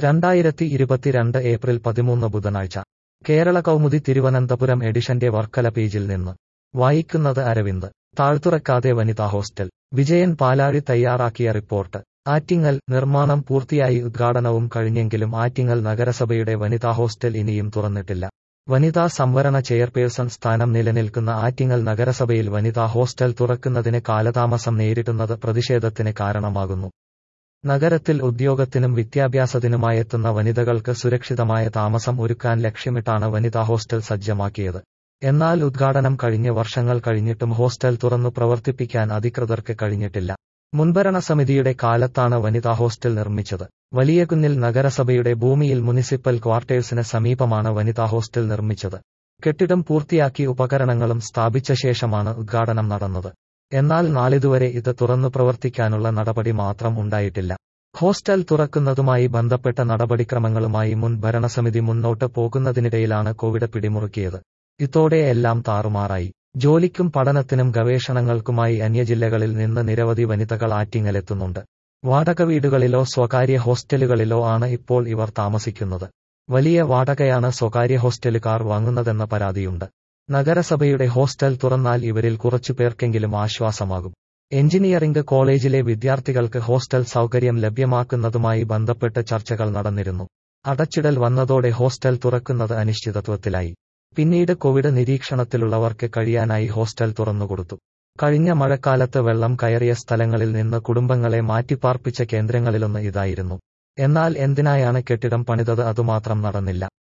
രണ്ടായിരത്തി ഇരുപത്തിരണ്ട് ഏപ്രിൽ പതിമൂന്ന് ബുധനാഴ്ച കേരള കൗമുദി തിരുവനന്തപുരം എഡിഷന്റെ വർക്കല പേജിൽ നിന്ന് വായിക്കുന്നത് അരവിന്ദ് താഴ്ത്തുറക്കാതെ വനിതാ ഹോസ്റ്റൽ വിജയൻ പാലാഴി തയ്യാറാക്കിയ റിപ്പോർട്ട് ആറ്റിങ്ങൽ നിർമ്മാണം പൂർത്തിയായി ഉദ്ഘാടനവും കഴിഞ്ഞെങ്കിലും ആറ്റിങ്ങൽ നഗരസഭയുടെ വനിതാ ഹോസ്റ്റൽ ഇനിയും തുറന്നിട്ടില്ല വനിതാ സംവരണ ചെയർപേഴ്സൺ സ്ഥാനം നിലനിൽക്കുന്ന ആറ്റിങ്ങൽ നഗരസഭയിൽ വനിതാ ഹോസ്റ്റൽ തുറക്കുന്നതിന് കാലതാമസം നേരിടുന്നത് പ്രതിഷേധത്തിന് കാരണമാകുന്നു നഗരത്തിൽ ഉദ്യോഗത്തിനും വിദ്യാഭ്യാസത്തിനുമായെത്തുന്ന വനിതകൾക്ക് സുരക്ഷിതമായ താമസം ഒരുക്കാൻ ലക്ഷ്യമിട്ടാണ് വനിതാ ഹോസ്റ്റൽ സജ്ജമാക്കിയത് എന്നാൽ ഉദ്ഘാടനം കഴിഞ്ഞ് വർഷങ്ങൾ കഴിഞ്ഞിട്ടും ഹോസ്റ്റൽ തുറന്നു പ്രവർത്തിപ്പിക്കാൻ അധികൃതർക്ക് കഴിഞ്ഞിട്ടില്ല മുൻഭരണ സമിതിയുടെ കാലത്താണ് വനിതാ ഹോസ്റ്റൽ നിർമ്മിച്ചത് വലിയകുന്നിൽ നഗരസഭയുടെ ഭൂമിയിൽ മുനിസിപ്പൽ ക്വാർട്ടേഴ്സിന് സമീപമാണ് വനിതാ ഹോസ്റ്റൽ നിർമ്മിച്ചത് കെട്ടിടം പൂർത്തിയാക്കി ഉപകരണങ്ങളും സ്ഥാപിച്ച ശേഷമാണ് ഉദ്ഘാടനം നടന്നത് എന്നാൽ നാളിതുവരെ ഇത് തുറന്നു പ്രവർത്തിക്കാനുള്ള നടപടി മാത്രം ഉണ്ടായിട്ടില്ല ഹോസ്റ്റൽ തുറക്കുന്നതുമായി ബന്ധപ്പെട്ട നടപടിക്രമങ്ങളുമായി മുൻ ഭരണസമിതി മുന്നോട്ട് പോകുന്നതിനിടയിലാണ് കോവിഡ് പിടിമുറുക്കിയത് ഇതോടെ എല്ലാം താറുമാറായി ജോലിക്കും പഠനത്തിനും ഗവേഷണങ്ങൾക്കുമായി അന്യജില്ലകളിൽ നിന്ന് നിരവധി വനിതകൾ ആറ്റിങ്ങലെത്തുന്നുണ്ട് വാടക വീടുകളിലോ സ്വകാര്യ ഹോസ്റ്റലുകളിലോ ആണ് ഇപ്പോൾ ഇവർ താമസിക്കുന്നത് വലിയ വാടകയാണ് സ്വകാര്യ ഹോസ്റ്റലുകാർ വാങ്ങുന്നതെന്ന പരാതിയുണ്ട് നഗരസഭയുടെ ഹോസ്റ്റൽ തുറന്നാൽ ഇവരിൽ കുറച്ചുപേർക്കെങ്കിലും ആശ്വാസമാകും എഞ്ചിനീയറിംഗ് കോളേജിലെ വിദ്യാർത്ഥികൾക്ക് ഹോസ്റ്റൽ സൗകര്യം ലഭ്യമാക്കുന്നതുമായി ബന്ധപ്പെട്ട് ചർച്ചകൾ നടന്നിരുന്നു അടച്ചിടൽ വന്നതോടെ ഹോസ്റ്റൽ തുറക്കുന്നത് അനിശ്ചിതത്വത്തിലായി പിന്നീട് കോവിഡ് നിരീക്ഷണത്തിലുള്ളവർക്ക് കഴിയാനായി ഹോസ്റ്റൽ തുറന്നുകൊടുത്തു കഴിഞ്ഞ മഴക്കാലത്ത് വെള്ളം കയറിയ സ്ഥലങ്ങളിൽ നിന്ന് കുടുംബങ്ങളെ മാറ്റിപ്പാർപ്പിച്ച കേന്ദ്രങ്ങളിലൊന്ന് ഇതായിരുന്നു എന്നാൽ എന്തിനായാണ് കെട്ടിടം പണിതത് അതുമാത്രം നടന്നില്ല